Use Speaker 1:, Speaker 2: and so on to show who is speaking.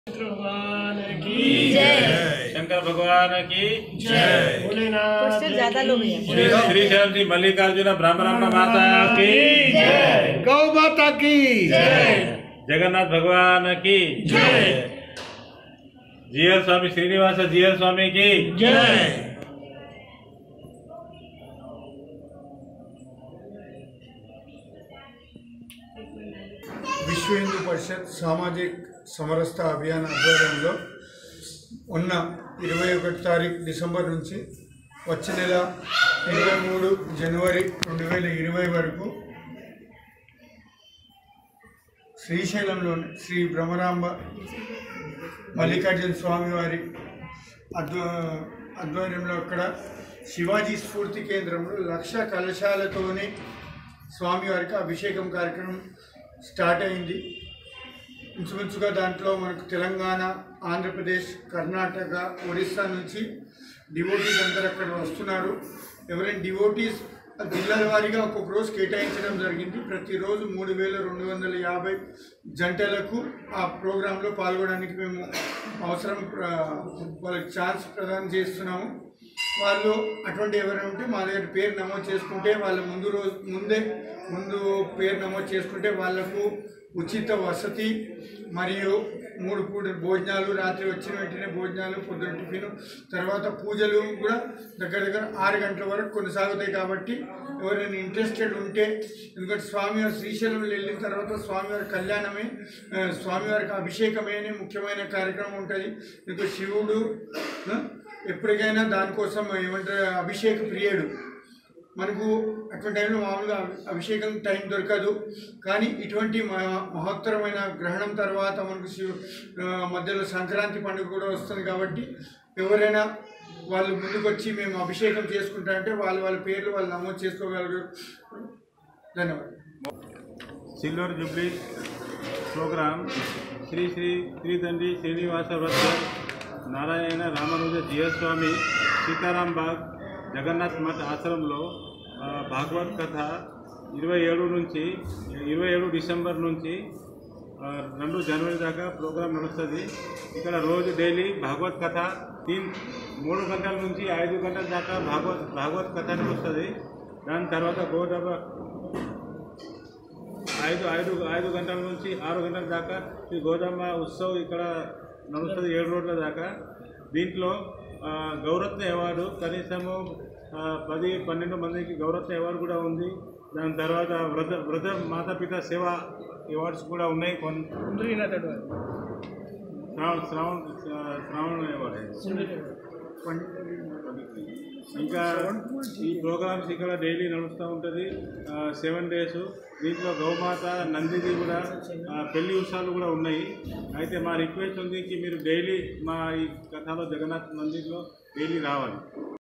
Speaker 1: भगवान की
Speaker 2: जय।
Speaker 3: शंकर भगवान की
Speaker 2: जय।
Speaker 1: भोलेनाथ
Speaker 4: क्वेश्चन ज्यादा लोग हैं
Speaker 3: श्री श्री शरण श्री मल्लिकार्जुन ब्रह्मराम माता की
Speaker 1: जय गौ माता की
Speaker 3: जगन्नाथ भगवान की
Speaker 1: जय
Speaker 3: जीएल स्वामी श्रीनिवास जीएल स्वामी की
Speaker 1: जय
Speaker 2: విశ్వ హిందూ పరిషత్ సామాజిక్ సమరస్త అభియాన్ ఆధ్వర్యంలో ఉన్న ఇరవై ఒకటి తారీఖు డిసెంబర్ నుంచి వచ్చే నెల ఇరవై మూడు జనవరి రెండు వేల ఇరవై వరకు శ్రీశైలంలోని శ్రీ భ్రమరాంబ మల్లికార్జున స్వామి వారి అద్వ ఆధ్వర్యంలో అక్కడ శివాజీ స్ఫూర్తి కేంద్రంలో లక్ష కలశాలతోని స్వామివారికి అభిషేకం కార్యక్రమం స్టార్ట్ అయింది ఇంచుమించుగా దాంట్లో మనకు తెలంగాణ ఆంధ్రప్రదేశ్ కర్ణాటక ఒరిస్సా నుంచి డివోటీస్ అందరు అక్కడ వస్తున్నారు ఎవరైనా డివోటీస్ జిల్లాల వారీగా ఒక్కొక్క రోజు కేటాయించడం జరిగింది ప్రతిరోజు మూడు వేల రెండు వందల యాభై జంటలకు ఆ ప్రోగ్రాంలో పాల్గొనడానికి మేము అవసరం ప్ర- వాళ్ళకి ఛాన్స్ ప్రదానం చేస్తున్నాము వాళ్ళు అటువంటి ఎవరైనా ఉంటే మా దగ్గర పేరు నమోదు చేసుకుంటే వాళ్ళ ముందు రోజు ముందే ముందు పేరు నమోదు చేసుకుంటే వాళ్ళకు ఉచిత వసతి మరియు మూడు పూట భోజనాలు రాత్రి వచ్చిన వెంటనే భోజనాలు పొద్దున టిఫిన్ తర్వాత పూజలు కూడా దగ్గర దగ్గర ఆరు గంటల వరకు కొనసాగుతాయి కాబట్టి ఎవరైనా ఇంట్రెస్టెడ్ ఉంటే ఎందుకంటే స్వామివారి శ్రీశైలం వెళ్ళిన తర్వాత స్వామివారి కళ్యాణమే ఆ, స్వామివారికి అభిషేకమే అనే ముఖ్యమైన కార్యక్రమం ఉంటుంది ఇంకా శివుడు ఆ, ఎప్పటికైనా దానికోసం ఏమంటారు అభిషేక ప్రియుడు మనకు అటువంటి టైంలో మామూలుగా అభి- అభిషేకం టైం దొరకదు కానీ ఇటువంటి మ- మహత్తరమైన గ్రహణం తర్వాత మనకు శివ ఆ, మధ్యలో సంక్రాంతి పండుగ కూడా వస్తుంది కాబట్టి ఎవరైనా వాళ్ళు ముందుకు వచ్చి మేము అభిషేకం చేసుకుంటా అంటే వాళ్ళు వాళ్ళ పేర్లు వాళ్ళు నమోదు చేసుకోగలరు ధన్యవాదాలు
Speaker 3: silver jubilee programme Sri Sri Sridandi Srinivasa వ్రత నారాయణ రామానుజ జీయస్వామి సీతారాం బాగ్ జగన్నాథ్ మఠ్ ఆశ్రమంలో ఆ, భాగవత్ కథ ఇరవై ఏడు నుంచి ఇరవై ఏడు డిసెంబర్ నుంచి ఆ, రెండు జనవరి దాకా ప్రోగ్రాం నడుస్తుంది ఇక్కడ రోజు డైలీ భాగవత్ కథ తీన్ మూడు గంటల నుంచి ఐదు గంటల దాకా భాగవత్ భాగవత్ కథ నడుస్తుంది దాని తర్వాత గోదావ ఐదు ఐదు ఐదు గంటల నుంచి ఆరు గంటల దాకా ఈ గోదామ ఉత్సవ్ ఇక్కడ నడుస్తుంది ఏడు రోజుల దాకా దీంట్లో ఆ, గౌరత్న అవార్డు కనీసము ఆ, పది పన్నెండు మందికి గౌరత్న అవార్డు కూడా ఉంది దాని తర్వాత వృద్ధ వృద్ధ మాతాపిత సేవ అవార్డ్స్ కూడా ఉన్నాయి కొన్ని శ్రావణ శ్రావణ శ్రావణ అవార్డు ఇంకా ఈ ప్రోగ్రామ్స్ ఇక్కడ డైలీ నడుస్తూ ఉంటుంది సెవెన్ డేస్ దీంట్లో గౌమాత నందిది కూడా ఆ, పెళ్లి ఉత్సవాలు కూడా ఉన్నాయి అయితే మా రిక్వెస్ట్ ఉంది కి మీరు డైలీ మా ఈ కథలో జగన్నాథ్ మందిర్లో డైలీ రావాలి